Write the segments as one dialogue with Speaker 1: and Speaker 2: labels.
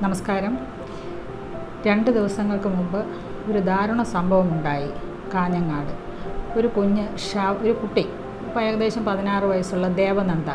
Speaker 1: നമസ്കാരം രണ്ട് ദിവസങ്ങൾക്ക് മുമ്പ് ഒരു ദാരുണ സംഭവം ഉണ്ടായി കാഞ്ഞങ്ങാട് ഒരു കുഞ്ഞ് ഷാ ഒരു കുട്ടി ഇപ്പോൾ ഏകദേശം പതിനാറ് വയസ്സുള്ള ദേവനന്ദ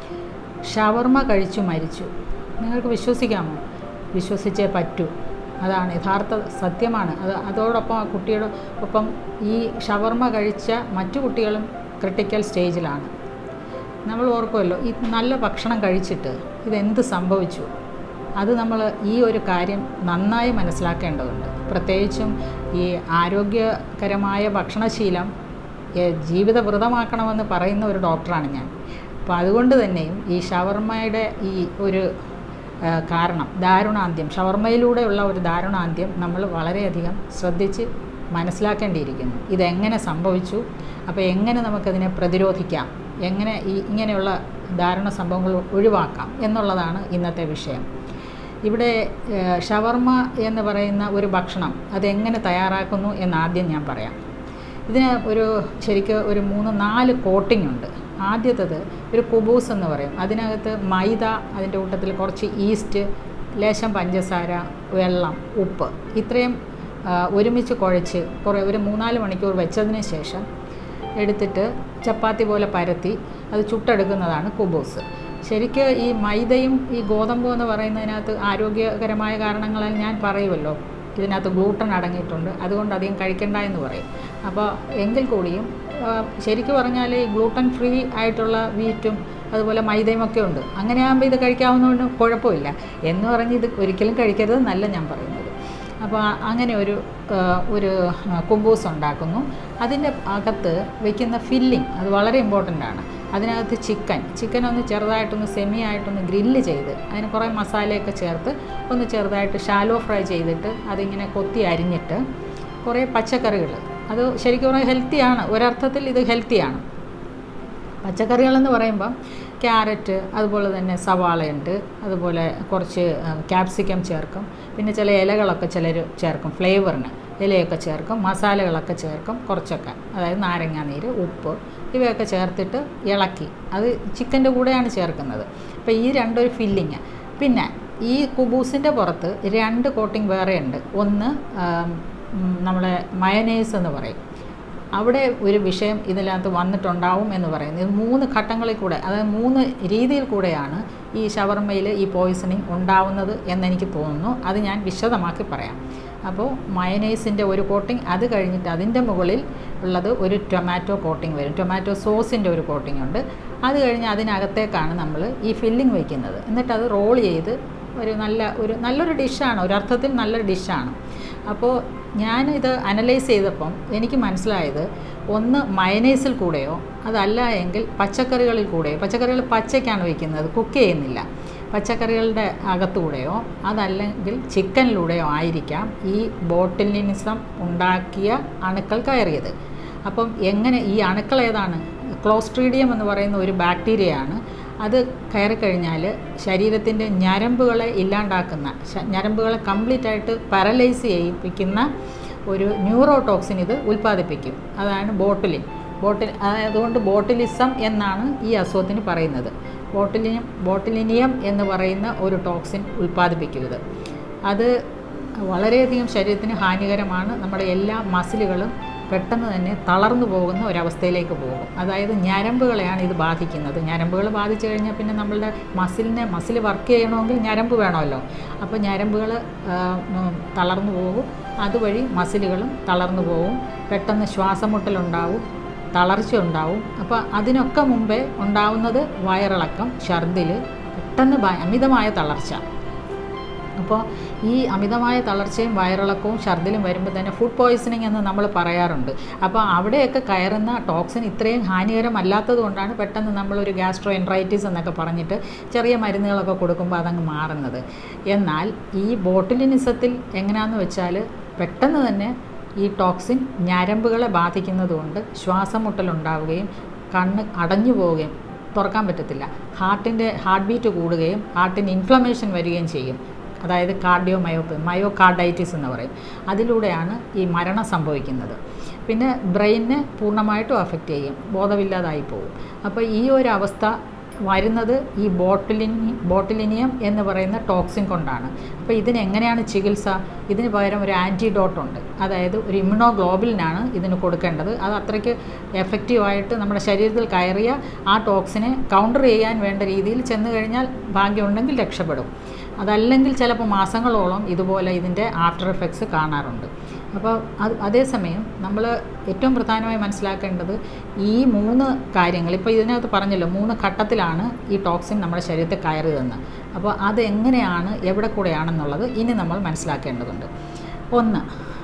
Speaker 1: ഷവർമ കഴിച്ചു മരിച്ചു നിങ്ങൾക്ക് വിശ്വസിക്കാമോ വിശ്വസിച്ചേ പറ്റൂ അതാണ് യഥാർത്ഥ സത്യമാണ് അത് അതോടൊപ്പം ആ കുട്ടിയുടെ ഒപ്പം ഈ ഷവർമ കഴിച്ച മറ്റു കുട്ടികളും ക്രിട്ടിക്കൽ സ്റ്റേജിലാണ് നമ്മൾ ഓർക്കുമല്ലോ ഈ നല്ല ഭക്ഷണം കഴിച്ചിട്ട് ഇതെന്ത് സംഭവിച്ചു അത് നമ്മൾ ഈ ഒരു കാര്യം നന്നായി മനസ്സിലാക്കേണ്ടതുണ്ട് പ്രത്യേകിച്ചും ഈ ആരോഗ്യകരമായ ഭക്ഷണശീലം ഏ, ജീവിതവ്രതമാക്കണമെന്ന് പറയുന്ന ഒരു ഡോക്ടറാണ് ഞാൻ അപ്പോൾ അതുകൊണ്ട് തന്നെയും ഈ ഷവർമ്മയുടെ ഈ ഒരു ആ, കാരണം ദാരുണാന്ത്യം ഷവർമ്മയിലൂടെയുള്ള ഒരു ദാരുണാന്ത്യം നമ്മൾ വളരെയധികം ശ്രദ്ധിച്ച് മനസ്സിലാക്കേണ്ടിയിരിക്കുന്നു ഇതെങ്ങനെ സംഭവിച്ചു അപ്പോൾ എങ്ങനെ നമുക്കതിനെ പ്രതിരോധിക്കാം എങ്ങനെ ഈ ഇങ്ങനെയുള്ള ദാരുണ സംഭവങ്ങൾ ഒഴിവാക്കാം എന്നുള്ളതാണ് ഇന്നത്തെ വിഷയം ഇവിടെ ഏഹ്, ഷവർമ്മ എന്ന് പറയുന്ന ഒരു ഭക്ഷണം അതെങ്ങനെ തയ്യാറാക്കുന്നു എന്ന് ആദ്യം ഞാൻ പറയാം ഇതിന് ഒരു ശരിക്കും ഒരു മൂന്ന് നാല് കോട്ടിംഗ് ഉണ്ട് ആദ്യത്തത് ഒരു കുബൂസ് എന്ന് പറയും അതിനകത്ത് മൈദ അതിൻ്റെ കൂട്ടത്തിൽ കുറച്ച് ഈസ്റ്റ് ലേശം പഞ്ചസാര വെള്ളം ഉപ്പ് ഇത്രയും ആ, ഒരുമിച്ച് കുഴച്ച് കുറേ ഒരു മൂന്നാല് മണിക്കൂർ വെച്ചതിന് ശേഷം എടുത്തിട്ട് ചപ്പാത്തി പോലെ പരത്തി അത് ചുട്ടെടുക്കുന്നതാണ് കുബൂസ് ശരിക്ക് ഈ മൈദയും ഈ ഗോതമ്പും എന്ന് പറയുന്നതിനകത്ത് ആരോഗ്യകരമായ കാരണങ്ങളാൽ ഞാൻ പറയുമല്ലോ ഇതിനകത്ത് ഗ്ലൂട്ടൺ അടങ്ങിയിട്ടുണ്ട് അതുകൊണ്ട് അധികം കഴിക്കണ്ട എന്ന് പറയും അപ്പോൾ എങ്കിൽ കൂടിയും ആ, ശരിക്ക് പറഞ്ഞാൽ ഈ ഗ്ലൂട്ടൺ ഫ്രീ ആയിട്ടുള്ള വീറ്റും അതുപോലെ മൈദയും ഒക്കെ ഉണ്ട് അങ്ങനെ ആകുമ്പോൾ ഇത് കഴിക്കാവുന്നതുകൊണ്ട് കുഴപ്പമില്ല എന്ന് പറഞ്ഞ് ഇത് ഒരിക്കലും കഴിക്കരുത് എന്നല്ല ഞാൻ പറയുന്നത് അപ്പോൾ അങ്ങനെ ഒരു ആ, ഒരു കുബൂസ് ഉണ്ടാക്കുന്നു അതിൻ്റെ അകത്ത് വെക്കുന്ന ഫില്ലിംഗ് അത് വളരെ ഇമ്പോർട്ടൻ്റ് ആണ് അതിനകത്ത് ചിക്കൻ ചിക്കൻ ഒന്ന് ചെറുതായിട്ടൊന്ന് സെമി ആയിട്ടൊന്ന് ഗ്രില്ല് ചെയ്ത് അതിന് കുറേ മസാലയൊക്കെ ചേർത്ത് ഒന്ന് ചെറുതായിട്ട് ഷാലോ ഫ്രൈ ചെയ്തിട്ട് അതിങ്ങനെ കൊത്തി അരിഞ്ഞിട്ട് കുറേ പച്ചക്കറികൾ അത് ശരിക്കും പറഞ്ഞാൽ ഹെൽത്തിയാണ് ഒരർത്ഥത്തിൽ ഇത് ഹെൽത്തിയാണ് പച്ചക്കറികളെന്ന് പറയുമ്പം ക്യാരറ്റ് അതുപോലെ തന്നെ സവാളയുണ്ട് അതുപോലെ കുറച്ച് ക്യാപ്സിക്കം ചേർക്കും പിന്നെ ചില ഇലകളൊക്കെ ചിലർ ചേർക്കും ഫ്ലേവറിന് ഇലയൊക്കെ ചേർക്കും മസാലകളൊക്കെ ചേർക്കും കുറച്ചൊക്കെ അതായത് നാരങ്ങാ നീര് ഉപ്പ് ഇവയൊക്കെ ചേർത്തിട്ട് ഇളക്കി അത് ചിക്കൻ്റെ കൂടെയാണ് ചേർക്കുന്നത് അപ്പോൾ ഈ രണ്ടൊരു ഫില്ലിങ് പിന്നെ ഈ കുബൂസിൻ്റെ പുറത്ത് രണ്ട് കോട്ടിംഗ് വേറെയുണ്ട് ഒന്ന് ആം, ഉം, നമ്മളെ മയനേസ് എന്ന് പറയും അവിടെ ഒരു വിഷയം ഇതിനകത്ത് വന്നിട്ടുണ്ടാവും എന്ന് പറയുന്നത് ഇത് മൂന്ന് ഘട്ടങ്ങളിൽ കൂടെ അതായത് മൂന്ന് രീതിയിൽ കൂടെയാണ് ഈ ഷവർമ്മയിൽ ഈ പോയിസണിങ് ഉണ്ടാവുന്നത് എന്നെനിക്ക് തോന്നുന്നു അത് ഞാൻ വിശദമാക്കി പറയാം അപ്പോൾ മയനൈസിൻ്റെ ഒരു കോട്ടിംഗ് അത് കഴിഞ്ഞിട്ട് അതിൻ്റെ മുകളിൽ ഉള്ളത് ഒരു ടൊമാറ്റോ കോട്ടിംഗ് വരും ടൊമാറ്റോ സോസിൻ്റെ ഒരു കോട്ടിംഗ് ഉണ്ട് അത് കഴിഞ്ഞ് അതിനകത്തേക്കാണ് നമ്മൾ ഈ ഫില്ലിംഗ് വയ്ക്കുന്നത് എന്നിട്ട് അത് റോൾ ചെയ്ത് ഒരു നല്ല ഒരു നല്ലൊരു ഡിഷാണ് ഒരർത്ഥത്തിൽ നല്ലൊരു ഡിഷാണ് അപ്പോൾ ഞാനിത് അനലൈസ് ചെയ്തപ്പം എനിക്ക് മനസ്സിലായത് ഒന്ന് മയനൈസിൽ കൂടെയോ അതല്ല എങ്കിൽ പച്ചക്കറികളിൽ കൂടെയോ പച്ചക്കറികൾ പച്ചയ്ക്കാണ് വയ്ക്കുന്നത് കുക്ക് ചെയ്യുന്നില്ല പച്ചക്കറികളുടെ അകത്തുകൂടെയോ അതല്ലെങ്കിൽ ചിക്കനിലൂടെയോ ആയിരിക്കാം ഈ ബോട്ടിലിനിസം ഉണ്ടാക്കിയ അണുക്കൾ കയറിയത് അപ്പം എങ്ങനെ ഈ അണുക്കൾ ഏതാണ് ക്ലോസ്ട്രീഡിയം എന്ന് പറയുന്ന ഒരു ബാക്ടീരിയയാണ് അത് കയറിക്കഴിഞ്ഞാൽ ശരീരത്തിൻ്റെ ഞരമ്പുകളെ ഇല്ലാണ്ടാക്കുന്ന ശ- ഞരമ്പുകളെ കംപ്ലീറ്റ് ആയിട്ട് പാരലൈസ് ചെയ്യിപ്പിക്കുന്ന ഒരു ന്യൂറോടോക്സിൻ ഇത് ഉൽപ്പാദിപ്പിക്കും അതാണ് ബോട്ടിലിൻ ബോട്ടിൽ അതുകൊണ്ട് ബോട്ടിലിസം എന്നാണ് ഈ അസുഖത്തിന് പറയുന്നത് ബോട്ടിലിനിയം ബോട്ടിലിനിയം എന്ന് പറയുന്ന ഒരു ടോക്സിൻ ഉൽപ്പാദിപ്പിക്കും ഇത് അത് വളരെയധികം ശരീരത്തിന് ഹാനികരമാണ് നമ്മുടെ എല്ലാ മസിലുകളും പെട്ടെന്ന് തന്നെ തളർന്നു പോകുന്ന ഒരവസ്ഥയിലേക്ക് പോകും അതായത് ഞരമ്പുകളെയാണ് ഇത് ബാധിക്കുന്നത് ഞരമ്പുകൾ ബാധിച്ചു കഴിഞ്ഞാൽ പിന്നെ നമ്മളുടെ മസിലിനെ മസിൽ വർക്ക് ചെയ്യണമെങ്കിൽ ഞരമ്പ് വേണമല്ലോ അപ്പോൾ ഞരമ്പുകൾ തളർന്നു പോകും അതുവഴി മസിലുകളും തളർന്നു പോകും പെട്ടെന്ന് ശ്വാസമുട്ടലുണ്ടാവും തളർച്ച ഉണ്ടാവും അപ്പോൾ അതിനൊക്കെ മുമ്പേ ഉണ്ടാവുന്നത് വയറിളക്കം ഛർദിൽ പെട്ടെന്ന് ഭ- അമിതമായ തളർച്ച അപ്പോൾ ഈ അമിതമായ തളർച്ചയും വയറിളക്കവും ഛർദിലും വരുമ്പോൾ തന്നെ ഫുഡ് പോയ്സണിങ് എന്ന് നമ്മൾ പറയാറുണ്ട് അപ്പോൾ അവിടെയൊക്കെ കയറുന്ന ടോക്സിൻ ഇത്രയും ഹാനികരമല്ലാത്തത് കൊണ്ടാണ് പെട്ടെന്ന് നമ്മളൊരു ഗ്യാസ്ട്രോ എൻട്രൈറ്റിസ് എന്നൊക്കെ പറഞ്ഞിട്ട് ചെറിയ മരുന്നുകളൊക്കെ കൊടുക്കുമ്പോൾ അതങ്ങ് മാറുന്നത് എന്നാൽ ഈ ബോട്ടിലിനിസത്തിൽ എങ്ങനെയാണെന്ന് വെച്ചാൽ പെട്ടെന്ന് തന്നെ ഈ ടോക്സിൻ ഞരമ്പുകളെ ബാധിക്കുന്നതുകൊണ്ട് ശ്വാസമുട്ടലുണ്ടാവുകയും കണ്ണ് അടഞ്ഞു പോവുകയും തുറക്കാൻ പറ്റത്തില്ല ഹാർട്ടിൻ്റെ ഹാർട്ട് ബീറ്റ് കൂടുകയും ഹാർട്ടിന് ഇൻഫ്ലമേഷൻ വരികയും ചെയ്യും അതായത് കാർഡിയോ മയോ മയോകാർഡൈറ്റിസ് എന്ന് പറയും അതിലൂടെയാണ് ഈ മരണം സംഭവിക്കുന്നത് പിന്നെ ബ്രെയിനിനെ പൂർണ്ണമായിട്ടും അഫക്റ്റ് ചെയ്യും ബോധമില്ലാതായി പോകും അപ്പോൾ ഈ ഒരു അവസ്ഥ വരുന്നത് ഈ ബോട്ടിലിനി ബോട്ടിലിനിയം എന്ന് പറയുന്ന ടോക്സിൻ കൊണ്ടാണ് അപ്പോൾ ഇതിന് എങ്ങനെയാണ് ചികിത്സ ഇതിന് പകരം ഒരു ആൻറ്റിഡോട്ട് ഉണ്ട് അതായത് ഒരു ഇമ്മ്യൂണോഗ്ലോബിലിനാണ് ഇതിന് കൊടുക്കേണ്ടത് അത് അത്രയ്ക്ക് എഫക്റ്റീവായിട്ട് നമ്മുടെ ശരീരത്തിൽ കയറിയ ആ ടോക്സിനെ കൗണ്ടർ ചെയ്യാൻ വേണ്ട രീതിയിൽ ചെന്ന് കഴിഞ്ഞാൽ ഭാഗ്യമുണ്ടെങ്കിൽ രക്ഷപ്പെടും അതല്ലെങ്കിൽ ചിലപ്പോൾ മാസങ്ങളോളം ഇതുപോലെ ഇതിൻ്റെ ആഫ്റ്റർ എഫക്ട്സ് കാണാറുണ്ട് അപ്പോൾ അത് അതേസമയം നമ്മൾ ഏറ്റവും പ്രധാനമായി മനസ്സിലാക്കേണ്ടത് ഈ മൂന്ന് കാര്യങ്ങൾ ഇപ്പോൾ ഇതിനകത്ത് പറഞ്ഞല്ലോ മൂന്ന് ഘട്ടത്തിലാണ് ഈ ടോക്സിൻ നമ്മുടെ ശരീരത്തിൽ കയറിയതെന്ന് അപ്പോൾ അത് എങ്ങനെയാണ് എവിടെ കൂടെയാണെന്നുള്ളത് ഇനി നമ്മൾ മനസ്സിലാക്കേണ്ടതുണ്ട് ഒന്ന്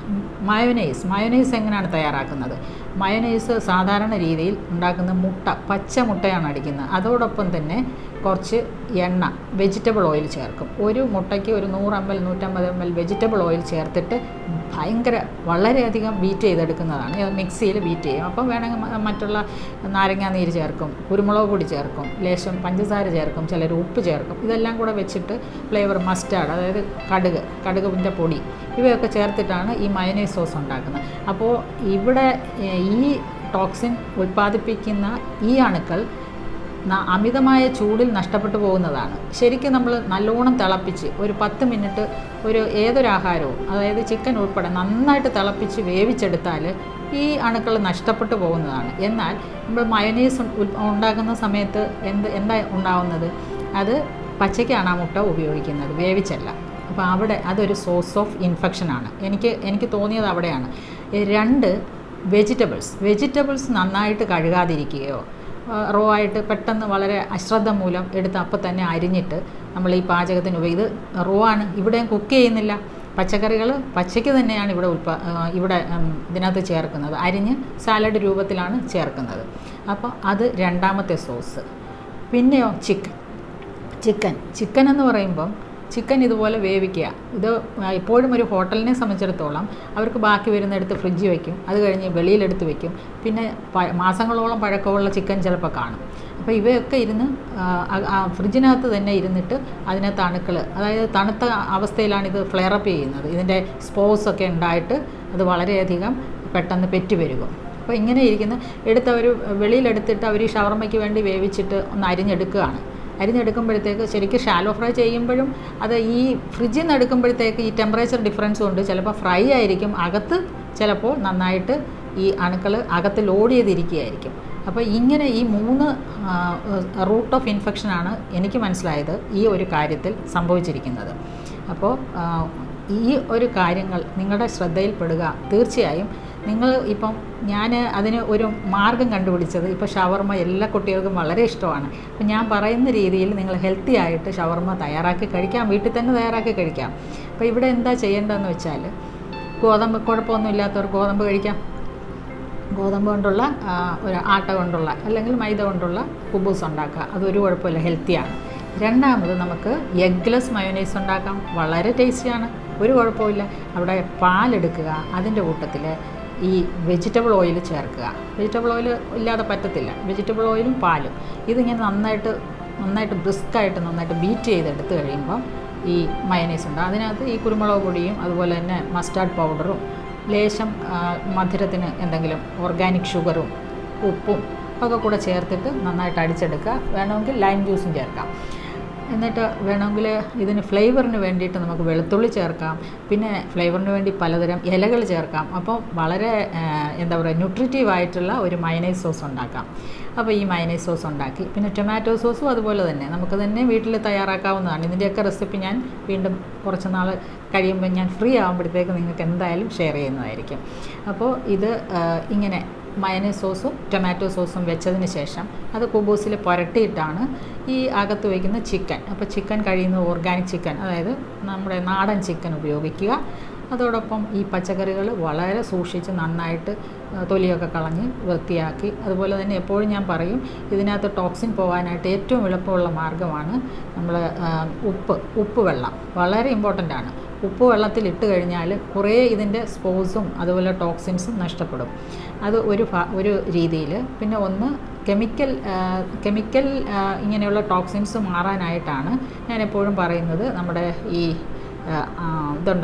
Speaker 1: മയോനൈസ് മയോനൈസ് എങ്ങനെയാണ് തയ്യാറാക്കുന്നത് മയോനൈസ് സാധാരണ രീതിയിൽ ഉണ്ടാക്കുന്ന മുട്ട പച്ച മുട്ടയാണ് അടിക്കുന്നത് അതോടൊപ്പം തന്നെ കുറച്ച് എണ്ണ വെജിറ്റബിൾ ഓയിൽ ചേർക്കും ഒരു മുട്ടയ്ക്ക് ഒരു നൂറ് എം എൽ നൂറ്റമ്പത് എം എൽ വെജിറ്റബിൾ ഓയിൽ ചേർത്തിട്ട് ഭയങ്കര വളരെയധികം ബീറ്റ് ചെയ്തെടുക്കുന്നതാണ് ഇത് മിക്സിയിൽ ബീറ്റ് ചെയ്യും അപ്പം വേണമെങ്കിൽ മ- മറ്റുള്ള നാരങ്ങാ നീര് ചേർക്കും കുരുമുളക് പൊടി ചേർക്കും ലേശം പഞ്ചസാര ചേർക്കും ചിലർ ഉപ്പ് ചേർക്കും ഇതെല്ലാം കൂടെ വെച്ചിട്ട് ഫ്ലേവർ മസ്റ്റാർഡ് അതായത് കടുക് കടുകിൻ്റെ പൊടി ഇവയൊക്കെ ചേർത്തിട്ടാണ് ഈ മയനൈസ് സോസ് ഉണ്ടാക്കുന്നത് അപ്പോൾ ഇവിടെ ഏഹ്, ഈ ടോക്സിൻ ഉൽപ്പാദിപ്പിക്കുന്ന ഈ അണുക്കൾ ന- അമിതമായ ചൂടിൽ നഷ്ടപ്പെട്ടു പോകുന്നതാണ് ശരിക്കും നമ്മൾ നല്ലോണം തിളപ്പിച്ച് ഒരു പത്ത് മിനിറ്റ് ഒരു ഏതൊരു ആഹാരവും അതായത് ചിക്കൻ ഉൾപ്പെടെ നന്നായിട്ട് തിളപ്പിച്ച് വേവിച്ചെടുത്താൽ ഈ അണുക്കൾ നഷ്ടപ്പെട്ടു പോകുന്നതാണ് എന്നാൽ നമ്മൾ മയനീസ് ഉണ്ടാക്കുന്ന സമയത്ത് എന്ത് എന്താ ഉണ്ടാവുന്നത് അത് പച്ചയ്ക്കാണ് ആ മുട്ട ഉപയോഗിക്കുന്നത് വേവിച്ചല്ല അപ്പോൾ അവിടെ അതൊരു സോഴ്സ് ഓഫ് ഇൻഫെക്ഷനാണ് എനിക്ക് എനിക്ക് തോന്നിയത് അവിടെയാണ് ഈ രണ്ട് വെജിറ്റബിൾസ് വെജിറ്റബിൾസ് നന്നായിട്ട് കഴുകാതിരിക്കുകയോ റോ ആയിട്ട് പെട്ടെന്ന് വളരെ അശ്രദ്ധ മൂലം എടുത്ത് അപ്പം തന്നെ അരിഞ്ഞിട്ട് നമ്മൾ ഈ പാചകത്തിന് ഉപയോഗി ഇത് റോ ആണ് ഇവിടെയും കുക്ക് ചെയ്യുന്നില്ല പച്ചക്കറികൾ പച്ചയ്ക്ക് തന്നെയാണ് ഇവിടെ ഉൽപ്പാ ആ, ഇവിടെ ഉം, ഇതിനകത്ത് ചേർക്കുന്നത് അരിഞ്ഞ് സാലഡ് രൂപത്തിലാണ് ചേർക്കുന്നത് അപ്പോൾ അത് രണ്ടാമത്തെ സോസ് പിന്നെയോ ചിക്കൻ ചിക്കൻ ചിക്കൻ എന്ന് പറയുമ്പം ചിക്കൻ ഇതുപോലെ വേവിക്കുക ഇത് എപ്പോഴും ഒരു ഹോട്ടലിനെ സംബന്ധിച്ചിടത്തോളം അവർക്ക് ബാക്കി വരുന്നിടത്ത് ഫ്രിഡ്ജ് വയ്ക്കും അത് കഴിഞ്ഞ് വെളിയിലെടുത്ത് വെക്കും പിന്നെ പ- മാസങ്ങളോളം പഴക്കമുള്ള ചിക്കൻ ചിലപ്പോൾ കാണും അപ്പോൾ ഇവയൊക്കെ ഇരുന്ന് ആ, ആ- ആ ഫ്രിഡ്ജിനകത്ത് തന്നെ ഇരുന്നിട്ട് അതിനകത്ത് അണുക്കൾ അതായത് തണുത്ത അവസ്ഥയിലാണ് ഇത് ഫ്ലെയറപ്പ് ചെയ്യുന്നത് ഇതിൻ്റെ സ്പോസ് ഒക്കെ ഉണ്ടായിട്ട് അത് വളരെയധികം പെട്ടെന്ന് പെറ്റ് പെരുകും അപ്പോൾ ഇങ്ങനെ ഇരിക്കുന്ന എടുത്ത് അവർ വെളിയിലെടുത്തിട്ട് അവർ ഈ ഷവർമ്മയ്ക്ക് വേണ്ടി വേവിച്ചിട്ട് ഒന്ന് അരിഞ്ഞെടുക്കുകയാണ് അരിഞ്ഞെടുക്കുമ്പോഴത്തേക്ക് ശരിക്കും ഷാലോ ഫ്രൈ ചെയ്യുമ്പോഴും അത് ഈ ഫ്രിഡ്ജിൽ നിന്ന് എടുക്കുമ്പോഴത്തേക്ക് ഈ ടെമ്പറേച്ചർ ഡിഫറൻസ് കൊണ്ട് ചിലപ്പോൾ ഫ്രൈ ആയിരിക്കും അകത്ത് ചിലപ്പോൾ നന്നായിട്ട് ഈ അണുക്കൾ അകത്ത് ലോഡ് ചെയ്തിരിക്കുകയായിരിക്കും അപ്പോൾ ഇങ്ങനെ ഈ മൂന്ന് റൂട്ട് ഓഫ് ഇൻഫെക്ഷനാണ് എനിക്ക് മനസ്സിലായത് ഈ ഒരു കാര്യത്തിൽ സംഭവിച്ചിരിക്കുന്നത് അപ്പോൾ ആ, ഈ ഒരു കാര്യങ്ങൾ നിങ്ങളുടെ ശ്രദ്ധയിൽപ്പെടുക തീർച്ചയായും നിങ്ങൾ ഇപ്പം ഞാൻ അതിന് ഒരു മാർഗം കണ്ടുപിടിച്ചത് ഇപ്പോൾ ഷവർമ്മ എല്ലാ കുട്ടികൾക്കും വളരെ ഇഷ്ടമാണ് അപ്പം ഞാൻ പറയുന്ന രീതിയിൽ നിങ്ങൾ ഹെൽത്തി ആയിട്ട് ഷവർമ്മ തയ്യാറാക്കി കഴിക്കാം വീട്ടിൽ തന്നെ തയ്യാറാക്കി കഴിക്കാം അപ്പോൾ ഇവിടെ എന്താ ചെയ്യേണ്ടതെന്ന് വെച്ചാൽ ഗോതമ്പ് കുഴപ്പമൊന്നും ഇല്ലാത്തവർ ഗോതമ്പ് കഴിക്കാം ഗോതമ്പ് കൊണ്ടുള്ള ആ, ഒരു ആട്ട കൊണ്ടുള്ള അല്ലെങ്കിൽ മൈദ കൊണ്ടുള്ള കുബൂസ് ഉണ്ടാക്കുക അതൊരു കുഴപ്പമില്ല ഹെൽത്തിയാണ് രണ്ടാമത് നമുക്ക് എഗ്ലെസ് മയോനൈസ് ഉണ്ടാക്കാം വളരെ ടേസ്റ്റിയാണ് ഒരു കുഴപ്പമില്ല അവിടെ പാലെടുക്കുക അതിൻ്റെ കൂട്ടത്തിൽ ഈ വെജിറ്റബിൾ ഓയിൽ ചേർക്കുക വെജിറ്റബിൾ ഓയിൽ ഇല്ലാതെ പറ്റത്തില്ല വെജിറ്റബിൾ ഓയിലും പാലും ഇതിങ്ങനെ നന്നായിട്ട് നന്നായിട്ട് ബ്രിസ്ക്കായിട്ട് നന്നായിട്ട് ബീറ്റ് ചെയ്തെടുത്ത് കഴിയുമ്പം ഈ മയനൈസ് ഉണ്ട് അതിനകത്ത് ഈ കുരുമുളക് പൊടിയും അതുപോലെ തന്നെ മസ്റ്റാർഡ് പൗഡറും ലേശം ആ, മധുരത്തിന് എന്തെങ്കിലും ഓർഗാനിക് ഷുഗറും ഉപ്പും ഒക്കെ കൂടെ ചേർത്തിട്ട് നന്നായിട്ട് അടിച്ചെടുക്കുക വേണമെങ്കിൽ ലൈം ജ്യൂസും ചേർക്കാം എന്നിട്ട് വേണമെങ്കിൽ ഇതിന് ഫ്ലേവറിന് വേണ്ടിയിട്ട് നമുക്ക് വെളുത്തുള്ളി ചേർക്കാം പിന്നെ ഫ്ലേവറിന് വേണ്ടി പലതരം ഇലകൾ ചേർക്കാം അപ്പോൾ വളരെ ആ, എന്താ പറയുക ന്യൂട്രിറ്റീവ് ആയിട്ടുള്ള ഒരു മയനൈസ് സോസ് ഉണ്ടാക്കാം അപ്പോൾ ഈ മയനൈസ് സോസ് ഉണ്ടാക്കി പിന്നെ ടൊമാറ്റോ സോസും അതുപോലെ തന്നെ നമുക്ക് തന്നെ വീട്ടിൽ തയ്യാറാക്കാവുന്നതാണ് ഇതിൻ്റെയൊക്കെ റെസിപ്പി ഞാൻ വീണ്ടും കുറച്ച് നാൾ കഴിയുമ്പോൾ ഞാൻ ഫ്രീ ആകുമ്പോഴത്തേക്ക് നിങ്ങൾക്ക് എന്തായാലും ഷെയർ ചെയ്യുന്നതായിരിക്കും അപ്പോൾ ഇത് ആ, ഇങ്ങനെ മയനൈസ് സോസും ടൊമാറ്റോ സോസും വെച്ചതിന് ശേഷം അത് കുബൂസിൽ പുരട്ടിയിട്ടാണ് ഈ അകത്ത് വയ്ക്കുന്ന ചിക്കൻ അപ്പോൾ ചിക്കൻ കഴിയുന്നത് ഓർഗാനിക് ചിക്കൻ അതായത് നമ്മുടെ നാടൻ ചിക്കൻ ഉപയോഗിക്കുക അതോടൊപ്പം ഈ പച്ചക്കറികൾ വളരെ സൂക്ഷിച്ച് നന്നായിട്ട് ആ, തൊലിയൊക്കെ കളഞ്ഞ് വൃത്തിയാക്കി അതുപോലെ തന്നെ എപ്പോഴും ഞാൻ പറയും ഇതിനകത്ത് ടോക്സിൻ പോകാനായിട്ട് ഏറ്റവും എളുപ്പമുള്ള മാർഗ്ഗമാണ് നമ്മൾ ഉപ്പ് ഉപ്പ് വെള്ളം വളരെ ഇമ്പോർട്ടൻ്റ് ആണ് ഉപ്പ് വെള്ളത്തിൽ ഇട്ട് കഴിഞ്ഞാൽ കുറേ ഇതിൻ്റെ സ്പോസും അതുപോലെ ടോക്സിൻസും നഷ്ടപ്പെടും അത് ഒരു ഫ- ഒരു രീതിയിൽ പിന്നെ ഒന്ന് കെമിക്കൽ കെമിക്കൽ ഇങ്ങനെയുള്ള ടോക്സിൻസ് മാറാനായിട്ടാണ് ഞാൻ എപ്പോഴും പറയുന്നത് നമ്മുടെ ഈ ആ, ആ, ഇതുണ്ടല്ലോ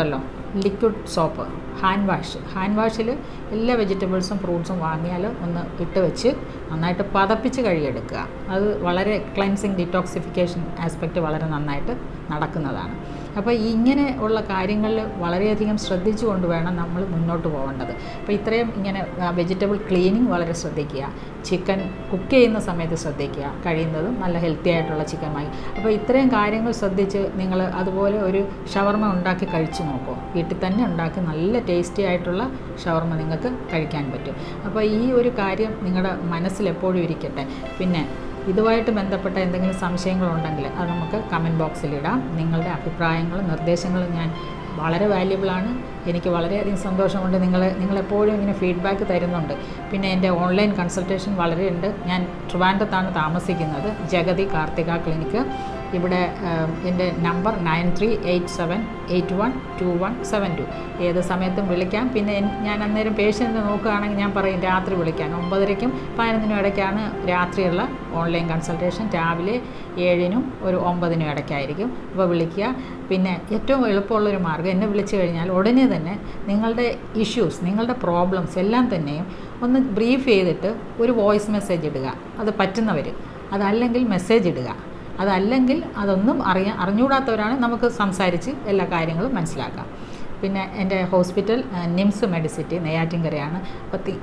Speaker 1: liquid soap hand wash hand വാഷിൽ എല്ലാ വെജിറ്റബിൾസും ഫ്രൂട്ട്സും വാങ്ങിയാൽ ഒന്ന് ഇട്ട് വെച്ച് നന്നായിട്ട് പതപ്പിച്ച് കഴുകിയെടുക്കുക അത് വളരെ ക്ലൻസിങ് ഡിറ്റോക്സിഫിക്കേഷൻ ആസ്പെക്റ്റ് വളരെ നന്നായിട്ട് നടക്കുന്നതാണ് അപ്പോൾ ഇങ്ങനെ ഉള്ള കാര്യങ്ങളിൽ വളരെയധികം ശ്രദ്ധിച്ചുകൊണ്ട് വേണം നമ്മൾ മുന്നോട്ട് പോകേണ്ടത് അപ്പോൾ ഇത്രയും ഇങ്ങനെ വെജിറ്റബിൾ ക്ലീനിങ് വളരെ ശ്രദ്ധിക്കുക ചിക്കൻ കുക്ക് ചെയ്യുന്ന സമയത്ത് ശ്രദ്ധിക്കുക കഴിയുന്നതും നല്ല ഹെൽത്തി ആയിട്ടുള്ള ചിക്കൻ വാങ്ങി അപ്പോൾ ഇത്രയും കാര്യങ്ങൾ ശ്രദ്ധിച്ച് നിങ്ങൾ അതുപോലെ ഒരു ഷവർമ ഉണ്ടാക്കി കഴിച്ചു നോക്കൂ വീട്ടിൽ തന്നെ ഉണ്ടാക്കി നല്ല ടേസ്റ്റി ആയിട്ടുള്ള ഷവർമ നിങ്ങൾക്ക് കഴിക്കാൻ പറ്റും അപ്പോൾ ഈ ഒരു കാര്യം നിങ്ങളുടെ മനസ്സിൽ എപ്പോഴും ഇരിക്കട്ടെ പിന്നെ ഇതുമായിട്ട് ബന്ധപ്പെട്ട എന്തെങ്കിലും സംശയങ്ങളുണ്ടെങ്കിൽ അത് നമുക്ക് കമൻറ്റ് ബോക്സിൽ ഇടാം നിങ്ങളുടെ അഭിപ്രായങ്ങളും നിർദ്ദേശങ്ങളും ഞാൻ വളരെ വാല്യബിളാണ് എനിക്ക് വളരെയധികം സന്തോഷമുണ്ട് നിങ്ങൾ നിങ്ങളെപ്പോഴും ഇങ്ങനെ ഫീഡ്ബാക്ക് തരുന്നുണ്ട് പിന്നെ എൻ്റെ ഓൺലൈൻ കൺസൾട്ടേഷൻ വളരെ ഉണ്ട് ഞാൻ ട്രിവാൻഡത്താണ് താമസിക്കുന്നത് ജഗതി കാർത്തിക ക്ലിനിക്ക് ഇവിടെ എൻ്റെ number nine three eight seven eight one two one seven two ഏത് സമയത്തും വിളിക്കാം പിന്നെ ഞാൻ അന്നേരം പേഷ്യൻ്റ് നോക്കുകയാണെങ്കിൽ ഞാൻ പറയും രാത്രി വിളിക്കാൻ ഒമ്പതരയ്ക്കും പതിനൊന്നിനും ഇടയ്ക്കാണ് രാത്രിയുള്ള ഓൺലൈൻ കൺസൾട്ടേഷൻ രാവിലെ ഏഴിനും ഒരു ഒമ്പതിനും ഇടയ്ക്കായിരിക്കും അപ്പോൾ വിളിക്കുക പിന്നെ ഏറ്റവും എളുപ്പമുള്ളൊരു മാർഗ്ഗം എന്നെ വിളിച്ചു കഴിഞ്ഞാൽ ഉടനെ തന്നെ നിങ്ങളുടെ ഇഷ്യൂസ് നിങ്ങളുടെ പ്രോബ്ലംസ് എല്ലാം തന്നെയും ഒന്ന് ബ്രീഫ് ചെയ്തിട്ട് ഒരു വോയിസ് മെസ്സേജ് ഇടുക അത് പറ്റുന്നവർ അതല്ലെങ്കിൽ മെസ്സേജ് ഇടുക അതല്ലെങ്കിൽ അതൊന്നും അറിയാൻ അറിഞ്ഞുകൂടാത്തവരാണ് നമുക്ക് സംസാരിച്ച് എല്ലാ കാര്യങ്ങളും മനസ്സിലാക്കാം പിന്നെ എൻ്റെ ഹോസ്പിറ്റൽ നിംസ് മെഡിസിറ്റി നെയ്യാറ്റിൻകരയാണ് അപ്പോൾ തി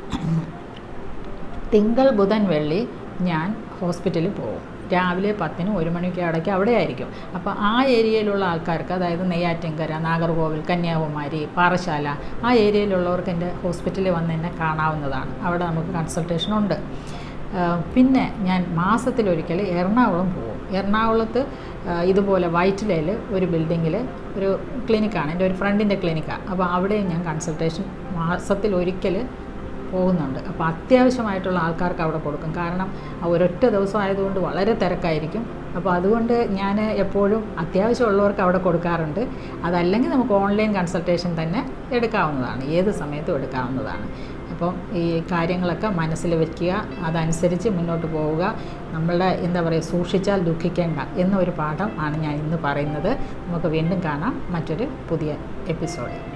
Speaker 1: തിങ്കൾ ബുധൻ വെള്ളി ഞാൻ ഹോസ്പിറ്റലിൽ പോകും രാവിലെ പത്തിനും ഒരു മണിക്ക് ഇടയ്ക്ക് അവിടെ ആയിരിക്കും അപ്പോൾ ആ ഏരിയയിലുള്ള ആൾക്കാർക്ക് അതായത് നെയ്യാറ്റിൻകര നാഗർകോവിൽ കന്യാകുമാരി പാറശാല ആ ഏരിയയിലുള്ളവർക്ക് എൻ്റെ ഹോസ്പിറ്റലിൽ വന്ന് എന്നെ കാണാവുന്നതാണ് അവിടെ നമുക്ക് കൺസൾട്ടേഷൻ ഉണ്ട് പിന്നെ ഞാൻ മാസത്തിലൊരിക്കൽ എറണാകുളം പോകും എറണാകുളത്ത് ഇതുപോലെ വൈറ്റിലയിൽ ഒരു ബിൽഡിങ്ങിൽ ഒരു ക്ലിനിക്കാണ് എൻ്റെ ഒരു ഫ്രണ്ടിൻ്റെ ക്ലിനിക്കാണ് അപ്പോൾ അവിടെയും ഞാൻ കൺസൾട്ടേഷൻ മാസത്തിൽ ഒരിക്കൽ പോകുന്നുണ്ട് അപ്പോൾ അത്യാവശ്യമായിട്ടുള്ള ആൾക്കാർക്ക് അവിടെ കൊടുക്കും കാരണം ഒരൊറ്റ ദിവസം ആയതുകൊണ്ട് വളരെ തിരക്കായിരിക്കും അപ്പോൾ അതുകൊണ്ട് ഞാൻ എപ്പോഴും അത്യാവശ്യമുള്ളവർക്ക് അവിടെ കൊടുക്കാറുണ്ട് അതല്ലെങ്കിൽ നമുക്ക് ഓൺലൈൻ കൺസൾട്ടേഷൻ തന്നെ എടുക്കാവുന്നതാണ് ഏത് സമയത്തും എടുക്കാവുന്നതാണ് അപ്പം ഈ കാര്യങ്ങളൊക്കെ മനസ്സിൽ വയ്ക്കുക അതനുസരിച്ച് മുന്നോട്ട് പോവുക നമ്മളുടെ എന്താ പറയുക സൂക്ഷിച്ചാൽ ദുഃഖിക്കേണ്ട എന്നൊരു പാഠം ആണ് ഞാൻ ഇന്ന് പറയുന്നത് നമുക്ക് വീണ്ടും കാണാം മറ്റൊരു പുതിയ എപ്പിസോഡിൽ